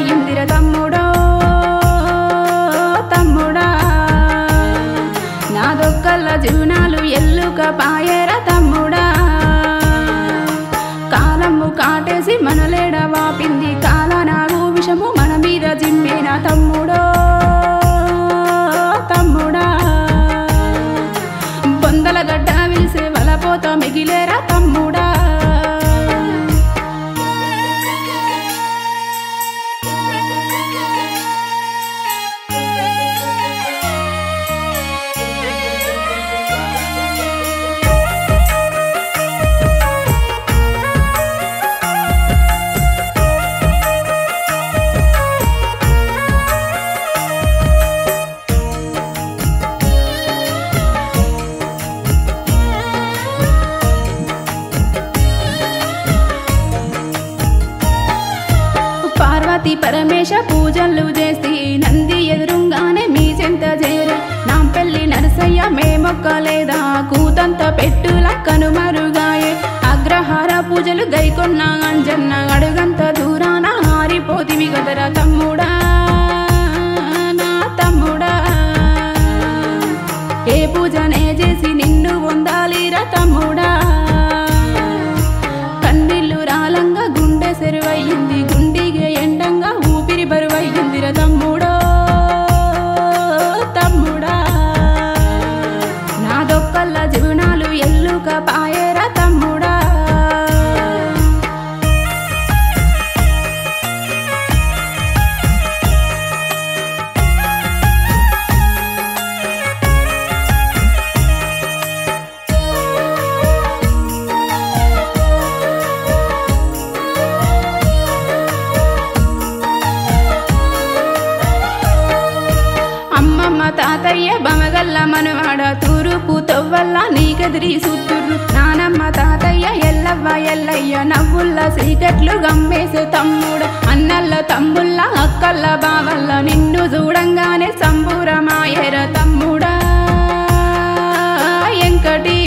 సెరువయ్యిందిర తమ్ముడో తమ్ముడా నాదొక్కల్ల జీవనాలు ఎల్లుక పాయర తమ్ముడా కాలము కాటేసి మనలేడ వాపింది కాల నాగు విషము మన మీద జిమ్మేన తమ్ముడో తమ్ముడా బొందల గడ్డ విలిసే వలపోత మిగిలేరా తమ్ముడా పార్వతి పరమేశ పూజలు చేసి నంది ఎదురుగానే మీ చెంత చేర నా పెళ్లి నరసయ్య మేమొక్కలేదా కూతంత పెట్టుల కనుమరుగాయే అగ్రహార పూజలు గైకొన్న అంజన్న అడుగంత దూరాన ఆరిపోతివి కదరా తమ్ముడా నా తమ్ముడా ఏ పూజనే చేసి నిన్ను పొందాలిరా తమ్ముడా కన్నీళ్ళు రాలంగా గుండె సెరువయ్యింది గుండిగే ఎండంగా ఊపిరి బరువయ్యిందిర తమ్ముడో తమ్ముడా నాదొక్కల్ల జీవనాలు ఎల్లుక పాయరా తమ్ముడా అమ్మమ్మ తాతయ్య బమగల్ల మనవాడ తూరుపు తొవ్వల్ల నీకెదిరి సుత్తుర్రు నానమ్మ తాతయ్య ఎల్లవ్వ ఎల్లయ్య నవ్వుల్ల సీకట్లు గమ్మేసే తమ్ముడ అన్నల్ల తమ్ముళ్ళ అక్కల్ల బావల్ల నిన్ను చూడంగానే సంబూరమాయర తమ్ముడా ఎంకటి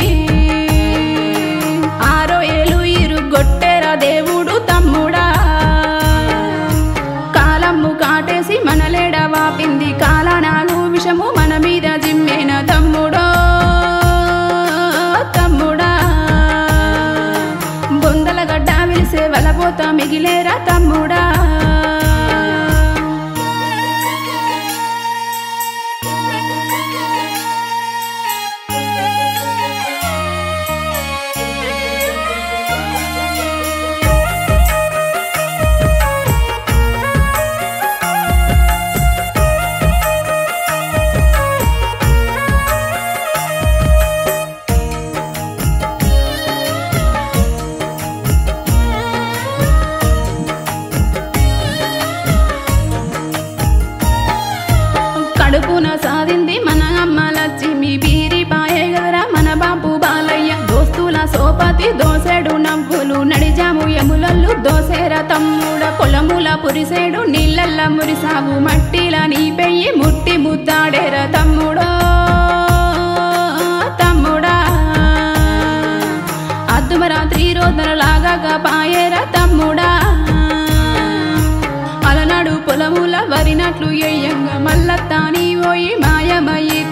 ఆరో ఏలు ఇరు గొట్టెర దేవుడు తమ్ముడా కాలము కాటేసి మనలేడ వాపింది కాలనాగు విషము మన మీద జిమ్మేన తమ్ముడో తమ్ముడా బొందల గడ్డ విలిసే వలపోత మిగిలేరా తమ్ముడా కడుపున సాధింది మన అమ్మ లక్ష్మి బీరి పాయే గదరా మన బాబు బాలయ్య దోస్తుల సోపతి దోసెడు నవ్వులు నడిజాము ఎములల్లు దోసేర తమ్ముడ పొలముల పురిసేడు నీళ్ళల్ల మురిసావు మట్టిల నీ పెయ్యి ముట్టి ముద్దాడేర తమ్ముడో తమ్ముడా అద్దుమరాత్రి రోజున లాగా పాయేర తమ్ముడా అలనాడు పొలముల వరినట్లు ఎయ్యంగా మల్లత్తాని పోయి మాయమయ్యి